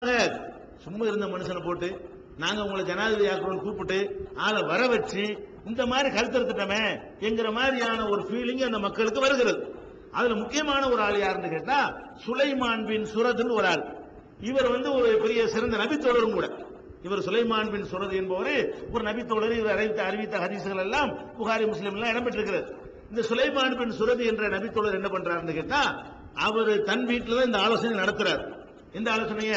சும்மா இருந்த மனுஷனை போட்டு நாங்க உங்களை ஜனாதிபதி ஆக்குறோம்னு கூப்பிட்டு ஆளை வர வச்சு இந்த மாதிரி கருத்தெடுத்துட்டோமே என்கிற மாதிரியான ஒரு ஃபீலிங் அந்த மக்களுக்கு வருகிறது அதுல முக்கியமான ஒரு ஆள் யாருன்னு கேட்டா சுலைமான் பின் சுரத்னு ஒரு ஆள் இவர் வந்து ஒரு பெரிய சிறந்த நபித்தோழரும் கூட இவர் சுலைமான் பின் சுரத் என்பவர் ஒரு நபித்தோழர் இவர் அறிவித்த அறிவித்த ஹதீசுகள் எல்லாம் புகாரி முஸ்லீம் எல்லாம் இடம்பெற்றிருக்கிறது இந்த சுலைமான் பின் சுரத் என்ற நபித்தோழர் என்ன பண்றாருன்னு கேட்டா அவர் தன் வீட்டில் தான் இந்த ஆலோசனை நடத்துறார் இந்த ஆலோசனைய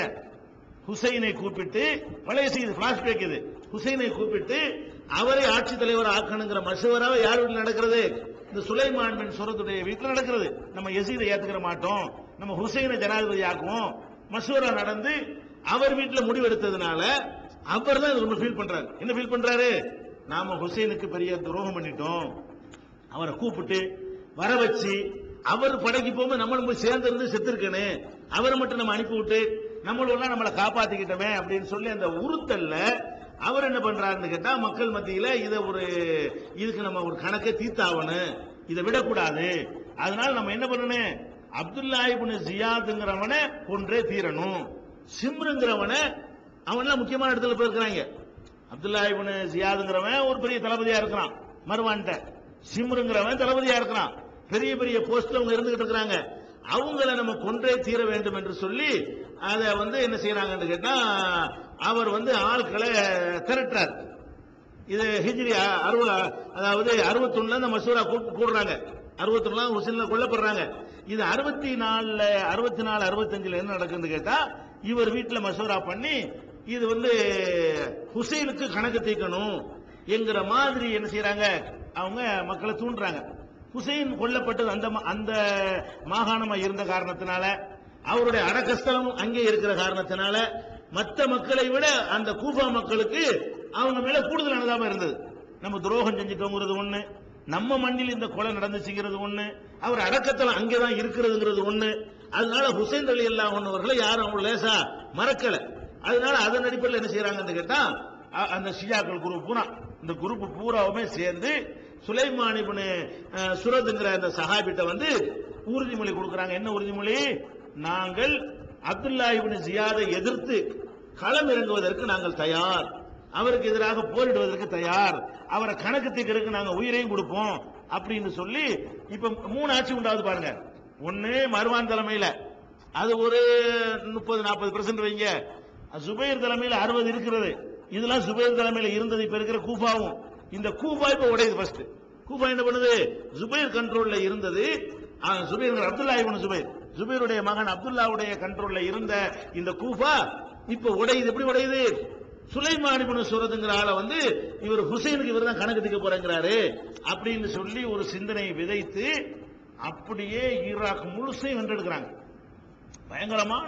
ஹுசைனை கூப்பிட்டு பழைய செய்தி பிளாஷ்பேக் இது ஹுசைனை கூப்பிட்டு அவரை ஆட்சி தலைவர் ஆக்கணுங்கிற மசோராவை யார் வீட்டில் நடக்கிறது இந்த சுலைமான் பின் சுரத்துடைய வீட்டில் நடக்கிறது நம்ம எசீதை ஏத்துக்கிற மாட்டோம் நம்ம ஹுசைனை ஜனாதிபதி ஆக்குவோம் மசூரா நடந்து அவர் வீட்டில் முடிவெடுத்ததுனால அவர் தான் ரொம்ப ஃபீல் பண்றாரு என்ன ஃபீல் பண்றாரு நாம ஹுசைனுக்கு பெரிய துரோகம் பண்ணிட்டோம் அவரை கூப்பிட்டு வர வச்சு அவர் படைக்கு போகும்போது நம்மளும் போய் சேர்ந்து இருந்து செத்துருக்கனே அவரை மட்டும் நம்ம அனுப்பி விட்டு நம்மளெல்லாம் நம்மளை காப்பாத்திக்கிட்டோமே அப்படின்னு சொல்லி அந்த உறுத்தல்ல அவர் என்ன பண்றாருன்னு கேட்டா மக்கள் மத்தியில இதை ஒரு இதுக்கு நம்ம ஒரு கணக்கை தீர்த்தாவணும் இதை விடக்கூடாது அதனால நம்ம என்ன பண்ணணும் அப்துல்லா இப்னு ஜியாதுங்கிறவனை கொன்றே தீரணும் சிம்ருங்கிறவனை அவன்லாம் முக்கியமான இடத்துல போயிருக்கிறாங்க அப்துல்லா இப்னு ஜியாதுங்கிறவன் ஒரு பெரிய தளபதியா இருக்கிறான் மருவான்ட்ட சிம்ருங்கிறவன் தளபதியா இருக்கிறான் பெரிய பெரிய போஸ்ட்ல அவங்க இருந்துகிட்டு இருக்கிறாங்க அவங்கள நம்ம கொன்றே தீர வேண்டும் என்று சொல்லி அதை வந்து என்ன செய்யறாங்கன்னு கேட்டா அவர் வந்து ஆட்களை திரட்டுறார் இது ஹிஜ்ரி அறுபது அதாவது அறுபத்தொன்னுல இந்த மசூரா கூ- கூடுறாங்க அறுபத்தொன்னுல ஹுசைன்ல கொல்லப்படுறாங்க இது அறுபத்தி நாலுல அறுபத்தி நாலு அறுபத்தஞ்சுல என்ன நடக்குதுன்னு கேட்டா இவர் வீட்டுல மசூரா பண்ணி இது வந்து ஹுசைனுக்கு கணக்கு தீர்க்கணும் என்கிற மாதிரி என்ன செய்யறாங்க அவங்க மக்களை தூண்டுறாங்க ஹுசைன் கொல்லப்பட்டது அந்த மா- அந்த மாகாணமா இருந்த காரணத்தினால அவருடைய அடக்கஸ்தலம் அங்கே இருக்கிற காரணத்தினால மற்ற மக்களை விட அந்த கூஃபா மக்களுக்கு அவங்க மேல கூடுதல் அனுதாபம் இருந்தது நம்ம துரோகம் செஞ்சுட்டோங்கிறது ஒண்ணு நம்ம மண்ணில் இந்த கொலை நடந்துச்சுங்கிறது ஒண்ணு அவர் அடக்கத்தலம் அங்கேதான் இருக்கிறதுங்கிறது ஒண்ணு அதனால ஹுசைன் அலி அல்லா அவர்களை யாரும் அவங்க லேசா மறக்கல அதனால அதன் அடிப்படையில் என்ன செய்யறாங்கன்னு கேட்டா அ- அந்த ஷியாக்கள் குரூப் பூரா இந்த குரூப் பூராவுமே சேர்ந்து சுலைமான் இப்னு அஹ், சுரத்ங்கிற அந்த சஹாபிட்ட வந்து உறுதிமொழி கொடுக்கறாங்க என்ன உறுதிமொழி நாங்கள் அப்துல்லா இப்னு ஜியாதை எதிர்த்து களம் இறங்குவதற்கு நாங்கள் தயார் அவருக்கு எதிராக போரிடுவதற்கு தயார் அவரை கணக்கு தீர்க்கறதுக்கு நாங்க உயிரையும் கொடுப்போம் அப்படின்னு சொல்லி இப்ப மூணு ஆட்சி உண்டாவது பாருங்க ஒண்ணு மருவான் தலைமையில அது ஒரு முப்பது நாற்பது பெர்சன்ட் வைங்க சுபைர் தலைமையில அறுபது இருக்கிறது இதெல்லாம் சுபைர் தலைமையில இருந்தது இப்ப இருக்கிற கூஃபாவும் இந்த கூஃபா இப்ப உடையுது ஃபர்ஸ்ட் கூஃபா என்ன பண்ணுது சுபைர் கண்ட்ரோல்ல இருந்தது ஆ, சுபைர் அப்துல்லா இப்னு சுபைர் சுபைருடைய மகன் அப்துல்லாவுடைய கண்ட்ரோல்ல இருந்த இந்த கூஃபா இப்ப உடையுது எப்படி உடையுது சுலைமான் இப்னு சூரத்துங்கிற ஆளை வந்து இவர் ஹுசைனுக்கு இவர் தான் கணக்கு தீர்க்க போறேங்கிறாரு அப்படின்னு சொல்லி ஒரு சிந்தனையை விதைத்து அப்படியே ஈராக் முழுசையும் வென்றெடுக்கிறாங்க பயங்கரமான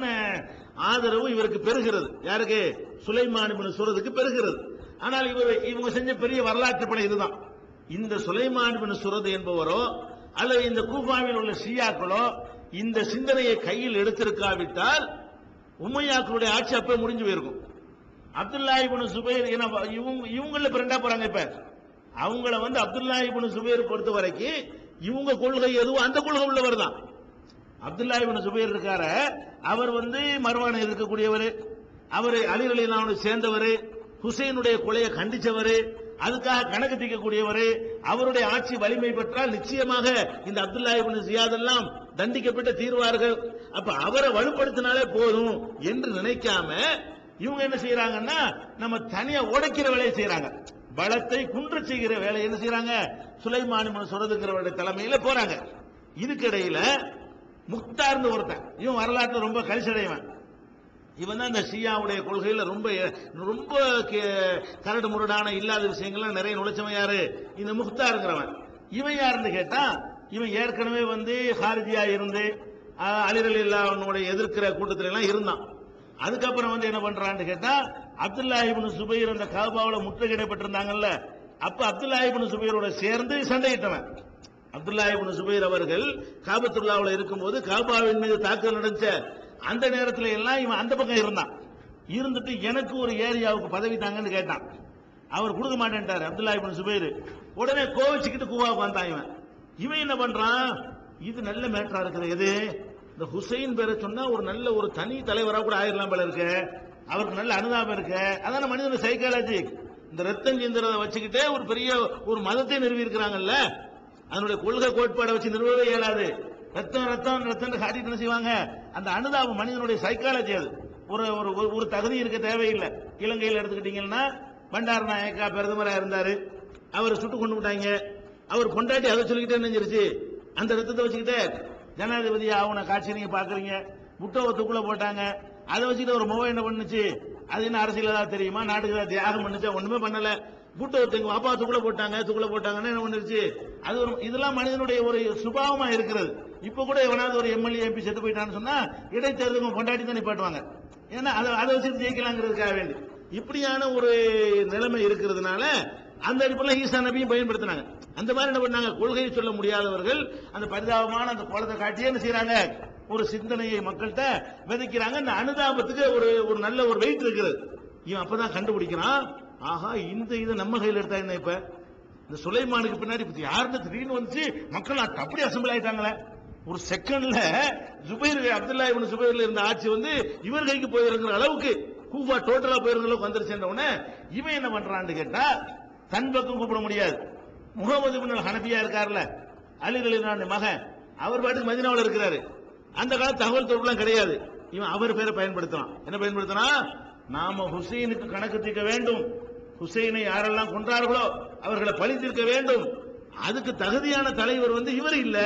ஆதரவு இவருக்கு பெறுகிறது யாருக்கு சுலைமான் இப்னு சூரத்துக்கு பெறுகிறது ஆனால் இவர் இவங்க செஞ்ச பெரிய வரலாற்று படை இதுதான் இந்த சுலைமான் இப்னு சூரத் என்பவரோ அல்லது இந்த கூஃபாவில் உள்ள ஷியாக்களோ இந்த சிந்தனையை கையில் எடுத்திருக்காவிட்டால் உமையாக்களுடைய ஆட்சி அப்பவே முடிஞ்சு போயிருக்கும் அப்துல்லா இப்னு சுபைர் என இவங்க இவங்கள பிரெண்டா போறாங்க இப்ப அவங்கள வந்து அப்துல்லா இப்னு சுபைர் பொறுத்த வரைக்கும் இவங்க கொள்கை எதுவும் அந்த கொள்கை உள்ளவர் தான் அப்துல்லா இப்னு சுபைர் இருக்கார அவர் வந்து மர்வானை இருக்கக்கூடியவர் அவர் அலி அலிலானோட சேர்ந்தவர் ஹுசைனுடைய கொலையை கண்டிச்சவர் அதுக்காக கணக்கு தீர்க்கக்கூடியவர் அவருடைய ஆட்சி வலிமை பெற்றால் நிச்சயமாக இந்த அப்துல்லா இப்னு ஜியாத் எல்லாம் தண்டிக்கப்பட்ட தீர்வார்கள் அப்ப அவரை வலுப்படுத்தினாலே போதும் என்று நினைக்காம இவங்க என்ன செய்யறாங்கன்னா நம்ம தனியா உடைக்கிற வேலையை செய்யறாங்க பலத்தை குன்ற செய்கிற வேலை என்ன செய்யறாங்க சுலைமான் இப்னு சுரதுங்கிறவருடைய தலைமையில போறாங்க இதுக்கிடையில முக்தார்னு ஒருத்தன் இவன் வரலாற்றுல ரொம்ப கரிசடைவன் இவன் தான் இந்த ஷியாவுடைய கொள்கையில ரொம்ப ரொம்ப கே- கரடு முரடான இல்லாத விஷயங்கள்லாம் நிறைய நுழைச்சவன் யாரு இந்த முக்தாருங்கிறவன் இவன் யாருன்னு கேட்டா இவன் ஏற்கனவே வந்து ஹாரிஜியா இருந்து அஹ், அலிரலி இல்லாவுடைய எதிர்க்கிற கூட்டத்துல எல்லாம் இருந்தான் அதுக்கப்புறம் வந்து என்ன பண்றான்னு கேட்டா அப்துல்லா இப்னு சுபைர் அந்த காபாவுல முற்றுகையிடப்பட்டிருந்தாங்கல்ல அப்ப அப்துல்லா இப்னு சுபைரோட சேர்ந்து சண்டையிட்டவன் அப்துல்லா இப்னு சுபைர் அவர்கள் காபத்துல்லாவுல இருக்கும்போது காபாவின் மீது தாக்குதல் நடந்துச்ச அந்த நேரத்துல எல்லாம் இவன் அந்த பக்கம் இருந்தான் இருந்துட்டு எனக்கு ஒரு ஏரியாவுக்கு பதவி தாங்கன்னு கேட்டான் அவர் கொடுக்க மாட்டேன்ட்டாரு அப்துல்லா இப்னு சுபைர் உடனே கோவிச்சுக்கிட்டு கூவாவுக்கு வந்தான் இவன் இவன் என்ன பண்றான் இது நல்ல மேட்டரா இருக்குது எது இந்த ஹுசைன் பேரை சொன்னா ஒரு நல்ல ஒரு தனி தலைவரா கூட ஆயிரலாம் போல இருக்கு அவருக்கு நல்ல அனுதாபம் இருக்கு அதான மனிதன சைக்காலஜி இந்த ரத்தம் சிந்துறதை வச்சுக்கிட்டே ஒரு பெரிய ஒரு மதத்தை நிறுவி இருக்கிறாங்கல்ல அதனுடைய கொள்கை கோட்பாடை வச்சு நிறுவவே இயலாது ரத்தம் ரத்தம் ரத்தம் காட்டிட்டு என்ன செய்வாங்க அந்த அனுதாபம் மனிதனுடைய சைக்காலஜி அது ஒரு ஒரு ஒரு- ஒரு தகுதி இருக்க தேவையில்லை இலங்கையில் எடுத்துக்கிட்டீங்கன்னா பண்டார நாயக்கா பிரதமராக இருந்தாரு அவர் சுட்டு கொண்டு விட்டாங்க அவர் பொண்டாட்டி அதை சொல்லிக்கிட்டே நினைஞ்சிருச்சு அந்த ரத்தத்தை வச்சுக்கிட்டே ஜனாதிபதி ஆவண காட்சி நீங்க பாக்குறீங்க முட்டோவை தூக்குல போட்டாங்க அதை வச்சுட்டு ஒரு முகம் என்ன பண்ணுச்சு அது என்ன அரசியல் ஏதாவது தெரியுமா நாட்டுக்கு ஏதாவது தியாகம் பண்ணுச்சா ஒண்ணுமே பண்ணல புட்டோ எங்க அப்பா தூக்குல போட்டாங்க தூக்குல போட்டாங்கன்னு என்ன பண்ணுச்சு அது ஒரு இதெல்லாம் மனிதனுடைய ஒரு சுபாவமா இருக்கிறது இப்ப கூட எவனாவது ஒரு எம்எல்ஏ எம்பி செத்து போயிட்டான்னு சொன்னா இடைத்தேர்தலுக்கு கொண்டாடி தான் நிப்பாட்டுவாங்க ஏன்னா அதை அதை வச்சுட்டு ஜெயிக்கலாங்கிறதுக்காக வேண்டி இப்படியான ஒரு நிலைமை இருக்கிறதுனால அந்த அடிப்படையில் ஈசா நபியும் பயன்படுத்தினாங்க அந்த மாதிரி என்ன பண்ணாங்க கொள்கையை சொல்ல முடியாதவர்கள் அந்த பரிதாபமான அந்த குளத்தை காட்டியே என்ன செய்யறாங்க ஒரு சிந்தனையை மக்கள்கிட்ட விதைக்கிறாங்க அந்த அனுதாபத்துக்கு ஒரு ஒரு நல்ல ஒரு வெயிட் இருக்கிறது இவன் அப்பதான் கண்டுபிடிக்கிறான் ஆஹா இந்த இதை நம்ம கையில் எடுத்தா என்ன இப்ப இந்த சுலைமானுக்கு பின்னாடி இப்ப யாருன்னு திடீர்னு வந்துச்சு மக்கள் அப்படி அசம்பிள் ஆயிட்டாங்களே ஒரு செகண்ட்ல ஜுபைர் அப்துல்லா இவனு ஜுபைர்ல இருந்த ஆட்சி வந்து இவர் கைக்கு போயிருங்கிற அளவுக்கு கூஃபா டோட்டலா போயிருங்கிற அளவுக்கு வந்துருச்சுன்ற உடனே இவன் என்ன பண்றான்னு கேட்டா தன் பக்கம் கூப்பிட முடியாது முகமது பின் ஹனபியா இருக்கார்ல அலி அலிலான் மகன் அவர் பாட்டுக்கு மதினாவில் இருக்கிறாரு அந்த கால தகவல் தொடர்புலாம் கிடையாது இவன் அவர் பேரை பயன்படுத்தலாம் என்ன பயன்படுத்தினா நாம ஹுசைனுக்கு கணக்கு தீர்க்க வேண்டும் ஹுசைனை யாரெல்லாம் கொன்றார்களோ அவர்களை பழி தீர்க்க வேண்டும் அதுக்கு தகுதியான தலைவர் வந்து இவர் இல்ல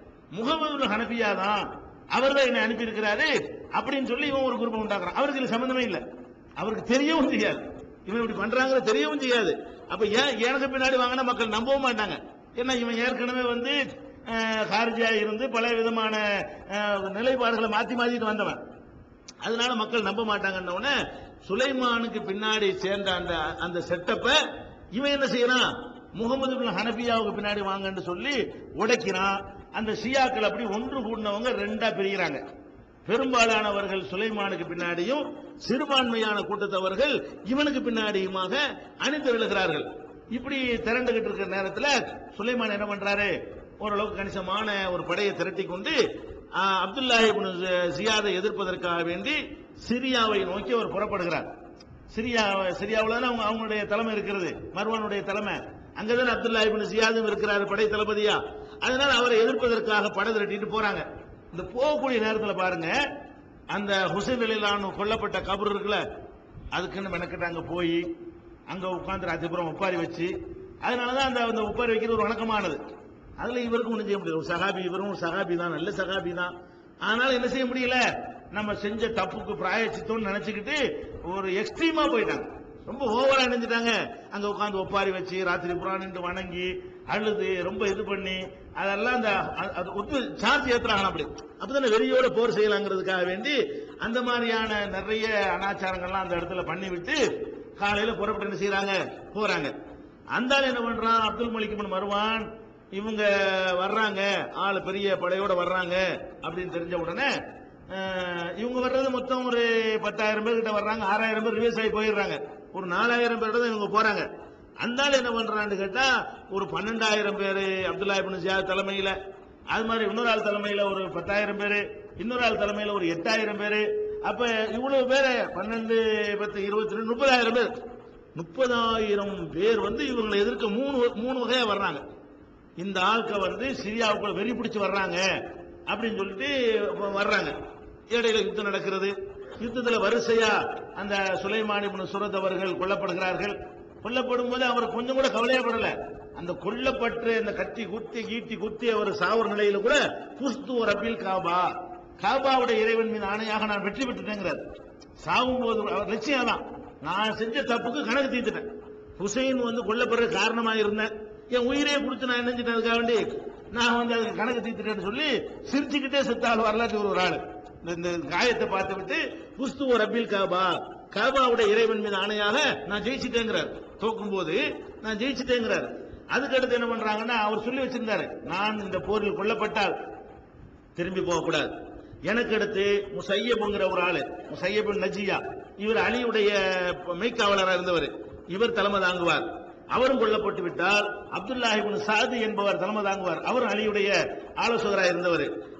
முகமது ஹனபியா தான் அவர் தான் என்னை அனுப்பி இருக்கிறாரு அப்படின்னு சொல்லி இவன் ஒரு குரூப் உண்டாக்குறான் அவருக்கு இதுல சம்பந்தமே இல்ல அவருக்கு தெரியவும் செய்யாது இவன் இப்படி பண்றாங்க தெரியவும் செய்யாது அப்ப ஏன் எனக்கு பின்னாடி வாங்கினா மக்கள் நம்பவும் மாட்டாங்க ஏன்னா இவன் ஏற்கனவே வந்து அஹ், ஹாரிஜியா இருந்து பல விதமான அஹ், நிலைப்பாடுகளை மாத்தி மாத்திட்டு வந்தவன் அதனால மக்கள் நம்ப மாட்டாங்கன்ன உடனே சுலைமானுக்கு பின்னாடி சேர்ந்த அந்த அந்த செட்டப்ப இவன் என்ன செய்யறான் முகமது பின் ஹனபியாவுக்கு பின்னாடி வாங்கன்னு சொல்லி உடைக்கிறான் அந்த ஷியாக்கள் அப்படி ஒன்று கூடினவங்க ரெண்டா பிரிகிறாங்க பெரும்பாலானவர்கள் சுலைமானுக்கு பின்னாடியும் சிறுபான்மையான கூட்டத்தவர்கள் இவனுக்கு பின்னாடியுமாக அணிதிரளுகிறார்கள் இப்படி திரண்டுகிட்டு இருக்கிற நேரத்தில் சுலைமான் என்ன பண்றாரு ஓரளவுக்கு கணிசமான ஒரு படையை திரட்டி கொண்டு ஆஹ், அப்துல்லாஹி இப்னு ஜி- ஜியாதை எதிர்ப்பதற்காக வேண்டி சிரியாவை நோக்கி அவர் புறப்படுகிறார் சிரியா சிரியாவில் தானே அவங்க அவங்களுடைய தலைமை இருக்கிறது மர்வானுடைய தலைமை அங்கதானே அப்துல்லா இப்னு ஜியாதும் இருக்கிறாரு படை தளபதியா அதனால அவரை எதிர்ப்பதற்காக படை திரட்டிட்டு போறாங்க இந்த போகக்கூடிய நேரத்தில் பாருங்க அந்த ஹுசைன் அலிலானு கொல்லப்பட்ட கபர் இருக்குல்ல அதுக்குன்னு மெனக்கிட்டு அங்க போய் அங்க உட்கார்ந்து ராத்திரிபுரம் ஒப்பாரி வச்சு அதனாலதான் அந்த அந்த ஒப்பாரி வைக்கிறது ஒரு வழக்கமானது அதுல இவருக்கும் ஒண்ணும் செய்ய முடியல ஒரு சகாபி இவரும் ஒரு சகாபி தான் நல்ல சகாபி தான் ஆனாலும் என்ன செய்ய முடியல நம்ம செஞ்ச தப்புக்கு பிராயச்சித்தோம்னு நினைச்சுக்கிட்டு ஒரு எக்ஸ்ட்ரீமா போயிட்டாங்க ரொம்ப ஓவரா நினைஞ்சிட்டாங்க அங்க உட்கார்ந்து ஒப்பாரி வச்சு ராத்திரி புறாணிட்டு வணங்கி அழுது ரொம்ப இது பண்ணி அதெல்லாம் அந்த அ- அது ஒத்து சார்ஜ் ஏத்துறாங்க அப்படி அப்பதானே வெறியோட போர் செய்யலாங்கிறதுக்காக வேண்டி அந்த மாதிரியான நிறைய அனாச்சாரங்கள்லாம் அந்த இடத்துல பண்ணி விட்டு காலையில புறப்பட்டு என்ன செய்யறாங்க போறாங்க அந்த ஆள் என்ன பண்றான் அப்துல் மலிக் இப்னு மருவான் இவங்க வர்றாங்க ஆள் பெரிய படையோட வர்றாங்க அப்படின்னு தெரிஞ்ச உடனே அஹ், இவங்க வர்றது மொத்தம் ஒரு பத்தாயிரம் பேர் கிட்ட வர்றாங்க ஆறாயிரம் பேர் ரிவேஸ் ஆகி போயிடுறாங்க ஒரு நாலாயிரம் பேர் தான் இவங்க போறாங்க அந்த ஆள் என்ன பண்றான்னு கேட்டா ஒரு பன்னெண்டாயிரம் பேர் அப்துல்லா இப்னு ஜியாத் தலைமையில அது மாதிரி இன்னொரு ஆள் தலைமையில ஒரு பத்தாயிரம் பேர் இன்னொரு ஆள் தலைமையில ஒரு எட்டாயிரம் பேர் அப்ப இவ்வளவு பேர் பன்னெண்டு பத்து இருபத்தி ரெண்டு முப்பதாயிரம் பேர் முப்பதாயிரம் பேர் வந்து இவங்களை எதிர்க்க மூணு மூணு வகையா வர்றாங்க இந்த ஆட்க வந்து சிரியாவுக்குள்ள வெறி பிடிச்சு வர்றாங்க அப்படின்னு சொல்லிட்டு வ- வர்றாங்க இடையில யுத்தம் நடக்கிறது யுத்தத்துல வரிசையா அந்த சுலைமான் இப்னு சுரத் அவர்கள் கொல்லப்படுகிறார்கள் கொல்லப்படும் போது அவர் கொஞ்சம் கூட கவலையப்படல அந்த கொல்லப்பட்டு அந்த கத்தி குத்தி ஈட்டி குத்தி அவர் சாவர நிலையில கூட புஸ்து ரபில் காபா காபாவுடைய இறைவன் மீது ஆணையாக நான் வெற்றி பெற்றுட்டேங்கிறார் சாவும் போது அவர் லட்சியம் தான் நான் செஞ்ச தப்புக்கு கணக்கு தீர்த்துட்டேன் ஹுசைன் வந்து கொல்லப்படுற காரணமா இருந்தேன் என் உயிரே கொடுத்து நான் நினைச்சிட்டேன் அதுக்காக வேண்டி நான் வந்து அதுக்கு கணக்கு தீர்த்துட்டேன்னு சொல்லி சிரிச்சுக்கிட்டே செத்தாள் வரலாற்று ஒரு ஆளு இந்த- இந்த காயத்தை பார்த்து விட்டு புஸ்து ரபில் காபா காபாவுடைய இறைவன் மீது ஆணையாக நான் ஜெயிச்சிட்டேங்கிறார் தோக்கும் போது நான் ஜெயிச்சிட்டேங்கிறார் அதுக்கு அடுத்து என்ன பண்றாங்கன்னா அவர் சொல்லி வச்சிருந்தாரு நான் இந்த போரில் கொல்லப்பட்டால் திரும்பி போகக்கூடாது எனக்கு அடுத்து முசையபுங்கிற ஒரு ஆளு முசையபுன் நஜியா இவர் அலியுடைய மெய்க்காவலராக இருந்தவர் இவர் தலைமை தாங்குவார் அவரும் கொல்லப்பட்டு விட்டால் அப்துல்லாஹிபின் சாது என்பவர் தலைமை தாங்குவார் அவரும் அலியுடைய ஆலோசகராக இருந்தவர்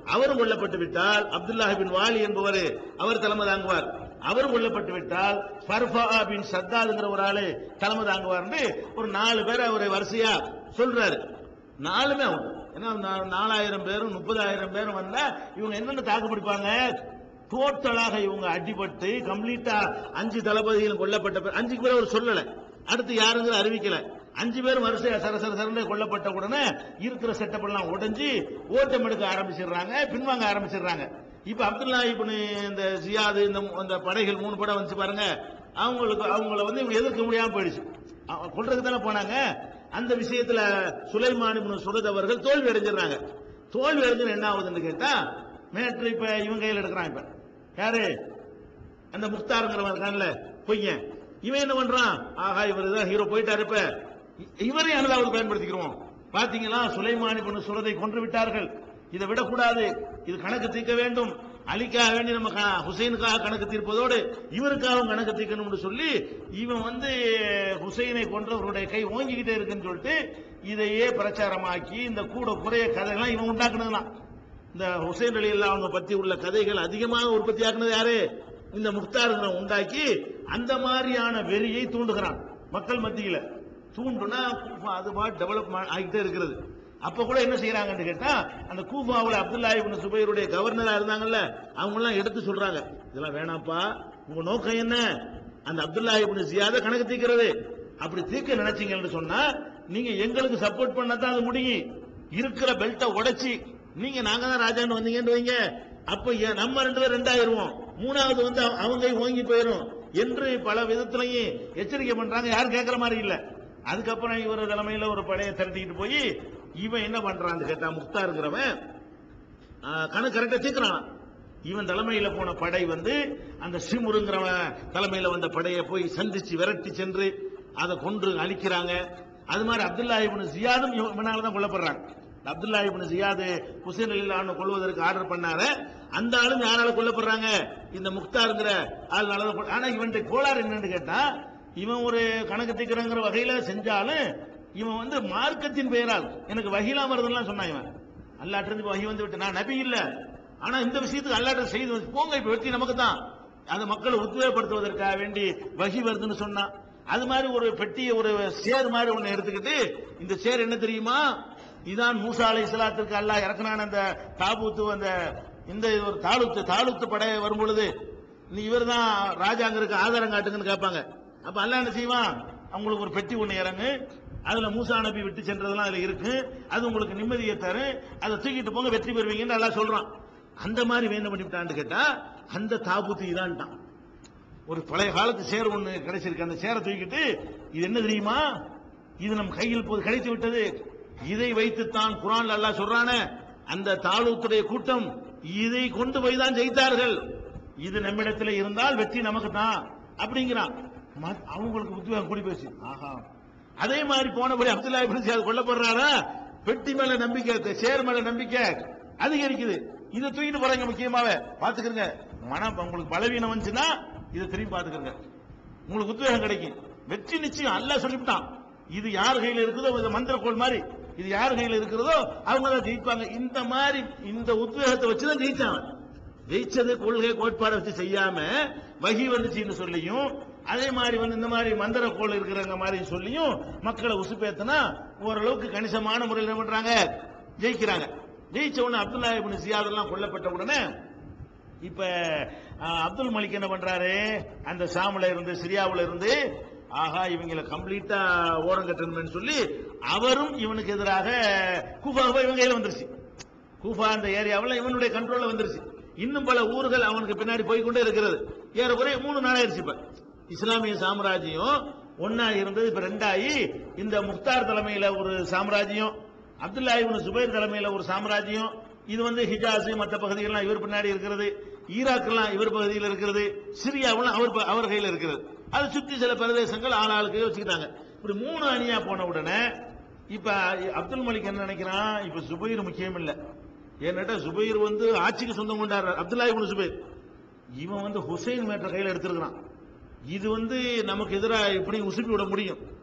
அவரும் கொல்லப்பட்டு விட்டால் அப்துல்லாஹ் பின் வாலி என்பவர் அவர் தலைமை தாங்குவார் அவரும் கொல்லப்பட்டு விட்டால் ஃபர்ஃபா பின் சத்தாதுங்கிற ஒரு ஆளு தலைமை தாங்குவார்னு ஒரு நாலு பேர் அவர் வரிசையா சொல்றாரு நாலுமே அவங்க ஏன்னா நா- நாலாயிரம் பேரும் முப்பதாயிரம் பேரும் வந்தா இவங்க என்னென்ன தாக்கு பிடிப்பாங்க டோட்டலாக இவங்க அடிபட்டு கம்ப்ளீட்டா அஞ்சு தளபதிகளும் கொல்லப்பட்ட பேர் அஞ்சுக்கு பேர் அவர் சொல்லல அடுத்து யாருங்கிற அறிவிக்கல அஞ்சு பேர் வரிசையா சர சர சரன்னு கொல்லப்பட்ட உடனே இருக்கிற செட்டப் எல்லாம் உடைஞ்சு ஓட்டம் எடுக்க ஆரம்பிச்சிடுறாங்க பின்வாங்க ஆரம்பிச்சிடுறாங்க இப்ப அப்துல்லா இப்னு இந்த ஜியாது இந்த மூ- இந்த படைகள் மூணு படம் வந்துச்சு பாருங்க அவங்களுக்கு அவங்கள வந்து இவங்க எதிர்க்க முடியாம போயிடுச்சு அவ- கொல்றதுக்கு தானே போனாங்க அந்த விஷயத்துல சுலைமான் இப்னு சுரத் அவர்கள் தோல்வி அடைஞ்சிடுறாங்க தோல்வி அடைஞ்சு என்ன ஆகுதுன்னு கேட்டா மேட்ரு இப்ப இவங்க கையில் எடுக்கிறான் இப்ப யாரு அந்த முக்தாருங்கிறவன் இருக்கான்ல பொய்யன் இவன் என்ன பண்றான் ஆஹா இவர் தான் ஹீரோ போயிட்டாரு இப்ப இ- இவரையும் அனுதாவது பயன்படுத்திக்கிறோம் பாத்தீங்களா சுலைமானி பொண்ணு சுரதை கொன்று விட்டார்கள் இதை விடக்கூடாது இது கணக்கு தீர்க்க வேண்டும் அலிக்காக வேண்டி நம்ம க- ஹுசைனுக்காக கணக்கு தீர்ப்பதோடு இவருக்காகவும் கணக்கு தீர்க்கணும்னு சொல்லி இவன் வந்து ஹுசைனை கொன்றவருடைய கை ஓங்கிக்கிட்டே இருக்குன்னு சொல்லிட்டு இதையே பிரச்சாரமாக்கி இந்த கூட குறைய கதையெல்லாம் இவன் உண்டாக்குனதுலாம் இந்த ஹுசைன் அலி அல்லா அவங்க பத்தி உள்ள கதைகள் அதிகமாக உற்பத்தி ஆக்குனது யாரு இந்த முக்தாருங்கிற உண்டாக்கி அந்த மாதிரியான வெறியை தூண்டுகிறான் மக்கள் மத்தியில தூண்டுனா கூஃபா அது மாதிரி டெவலப் ஆகிட்டே இருக்கிறது அப்ப கூட என்ன செய்யறாங்கன்னு கேட்டா அந்த கூஃபாவுல அப்துல்லா இப்னு சுபைருடைய கவர்னரா இருந்தாங்கல்ல அவங்க எல்லாம் எடுத்து சொல்றாங்க இதெல்லாம் வேணாப்பா உங்க நோக்கம் என்ன அந்த அப்துல்லா இப்னு ஜியாத கணக்கு தீர்க்கிறது அப்படி தீர்க்க நினைச்சீங்கன்னு சொன்னா நீங்க எங்களுக்கு சப்போர்ட் பண்ணா தான் அது முடியும் இருக்கிற பெல்ட்டை உடைச்சி நீங்க நாங்க தான் ராஜான்னு வந்தீங்கன்னு வைங்க அப்ப ஏன் நம்ம ரெண்டு பேரும் ரெண்டாயிருவோம் மூணாவது வந்து அவ- அவங்க கை ஓங்கி போயிரும் என்று பல விதத்திலையும் எச்சரிக்கை பண்றாங்க யாரும் கேட்கற மாதிரி இல்ல அதுக்கப்புறம் இவர் தலைமையில ஒரு படையை திரட்டிக்கிட்டு போய் இவன் என்ன பண்றான்னு கேட்டா முக்தாருங்கிறவன் ஆ, கணக்கு கரெக்டா தீர்க்கிறான் இவன் தலைமையில போன படை வந்து அந்த சிமுருங்கிறவன் தலைமையில வந்த படையை போய் சந்திச்சு விரட்டி சென்று அதை கொன்று அழிக்கிறாங்க அது மாதிரி அப்துல்லா இப்னு ஜியாதும் இவனால தான் கொல்லப்படுறாங்க இந்த அப்துல்லா இப்னு ஜியாது ஹுசைன் அலிலான்னு கொள்வதற்கு ஆர்டர் பண்ணாரு அந்த ஆளும் யாரால கொல்லப்படுறாங்க இந்த முக்தாருங்கிற ஆள்னால தான் கொல்ல- ஆனா இவன் கோளாறு என்னன்னு கேட்டா இவன் ஒரு கணக்கு தீர்க்கிறங்கிற வகையில செஞ்சாலும் இவன் வந்து மார்க்கத்தின் பெயரால் எனக்கு வகிலா வருதுலாம் சொன்னான் இவன் அல்லாட்ட இருந்து வகி வந்து விட்டு நான் நபி இல்ல ஆனா இந்த விஷயத்துக்கு அல்லாட்ட செய்து வந்து, போங்க இப்ப வெற்றி நமக்கு தான் அந்த மக்களை உத்வேகப்படுத்துவதற்காக வேண்டி வகி வருதுன்னு சொன்னான் அது மாதிரி ஒரு பெட்டியை ஒரு சேர் மாதிரி ஒண்ணு எடுத்துக்கிட்டு இந்த சேர் என்ன தெரியுமா இதான் மூசா அலை இஸ்லாத்திற்கு அல்லாஹ் இறக்குனான அந்த தாபூத்து அந்த இந்த ஒரு தாளுத்து தாளுத்து படை வரும் பொழுது நீ இவர் தான் ராஜாங்கிறதுக்கு ஆதாரம் காட்டுங்கன்னு கேட்பாங்க அப்ப அல்லாஹ் என்ன செய்வான் அவங்களுக்கு ஒரு பெட்டி ஒண்ணு இறங்கு அதுல மூசா நபி விட்டு சென்றதெல்லாம் அதுல இருக்கு அது உங்களுக்கு நிம்மதியை தரும் அதை தூக்கிட்டு போங்க வெற்றி பெறுவீங்கன்னு எல்லாம் சொல்றான் அந்த மாதிரி வேணும் பண்ணிவிட்டான்னு கேட்டா அந்த தாபூத்து இதான்ட்டான் ஒரு பழைய காலத்து சேர் ஒண்ணு கிடைச்சிருக்கு அந்த சேரை தூக்கிட்டு இது என்ன தெரியுமா இது நம் கையில் போது கிடைத்து விட்டது இதை வைத்துத்தான் குரான்ல அல்லாஹ் சொல்றானே அந்த தாளூத்துடைய கூட்டம் இதை கொண்டு போய் தான் ஜெயித்தார்கள் இது நம்மிடத்தில் இருந்தால் வெற்றி நமக்கு தான் அப்படிங்கிறான் ம- அவங்களுக்கு உத்வேகம் கூடி போச்சு ஆஹா அதே மாதிரி போனபடி அப்துல்லா இப்னு ஜியாத் கொல்லப்படுறாரா பெட்டி மேல நம்பிக்கை சேர் மேல நம்பிக்கை அதிகரிக்குது இதை தூக்கிட்டு போறாங்க முக்கியமாவே பாத்துக்கிறங்க மனம் உங்களுக்கு பலவீனம் வந்துச்சுன்னா இதை திரும்பி பாத்துக்கிறங்க உங்களுக்கு உத்வேகம் கிடைக்கும் வெற்றி நிச்சயம் அல்லாஹ் சொல்லிவிட்டான் இது யார் கையில இருக்குதோ இது மந்திரக்கோள் மாதிரி இது யார் கையில இருக்கிறதோ அவங்க தான் ஜெயிப்பாங்க இந்த மாதிரி இந்த உத்வேகத்தை வச்சுதான் ஜெயிச்சாங்க ஜெயிச்சது கொள்கை கோட்பாடை வச்சு செய்யாம வகி வந்துச்சுன்னு சொல்லியும் அதே மாதிரி வந்து இந்த மாதிரி மந்திர கோள் இருக்கிறவங்க மாதிரி சொல்லியும் மக்களை உசுப்பேத்தினா ஓரளவுக்கு கணிசமான முறையில் என்ன பண்றாங்க ஜெயிக்கிறாங்க ஜெயிச்ச உடனே அப்துல்லா இப்னு ஜியாத் எல்லாம் கொல்லப்பட்ட உடனே இப்ப அஹ், அப்துல் மலிக் என்ன பண்றாரு அந்த ஷாமுல இருந்து சிரியாவுல இருந்து ஆஹா இவங்கள கம்ப்ளீட்டா ஓரம் கட்டணும்னு சொல்லி அவரும் இவனுக்கு எதிராக கூஃபா இவங்க கையில வந்துருச்சு கூஃபா அந்த ஏரியாவில் இவனுடைய கண்ட்ரோல்ல வந்துருச்சு இன்னும் பல ஊர்கள் அவனுக்கு பின்னாடி போய் கொண்டே இருக்கிறது ஏறக்குறைய மூணு நாளாயிருச்சு இப்ப இஸ்லாமிய சாம்ராஜ்யம் ஒன்னா இருந்தது இப்ப ரெண்டாயி இந்த முக்தார் தலைமையில ஒரு சாம்ராஜ்யம் அப்துல்லா இப்னு சுபைர் தலைமையில ஒரு சாம்ராஜ்யம் இது வந்து ஹிஜாஸ் மற்ற பகுதிகள்லாம் இவர் பின்னாடி இருக்கிறது ஈராக்கெல்லாம் இவர் பகுதியில் இருக்கிறது சிரியாவெல்லாம் அவர் ப- அவர் கையில் இருக்கிறது அதை சுற்றி சில பிரதேசங்கள் ஆளாளுக்கு வச்சுக்கிட்டாங்க இப்படி மூணு அணியா போன உடனே இப்ப அப்துல் மலிக் என்ன நினைக்கிறான் இப்ப சுபைர் முக்கியம் இல்ல ஏன்னாட்டா சுபைர் வந்து ஆட்சிக்கு சொந்தம் கொண்டாடுற அப்துல்லா இப்னு சுபைர் இவன் வந்து ஹுசைன் மேற்ற கையில எடுத்திருக்கிறான் இது வந்து நமக்கு எதிராக இப்படி உசுப்பி விட முடியும்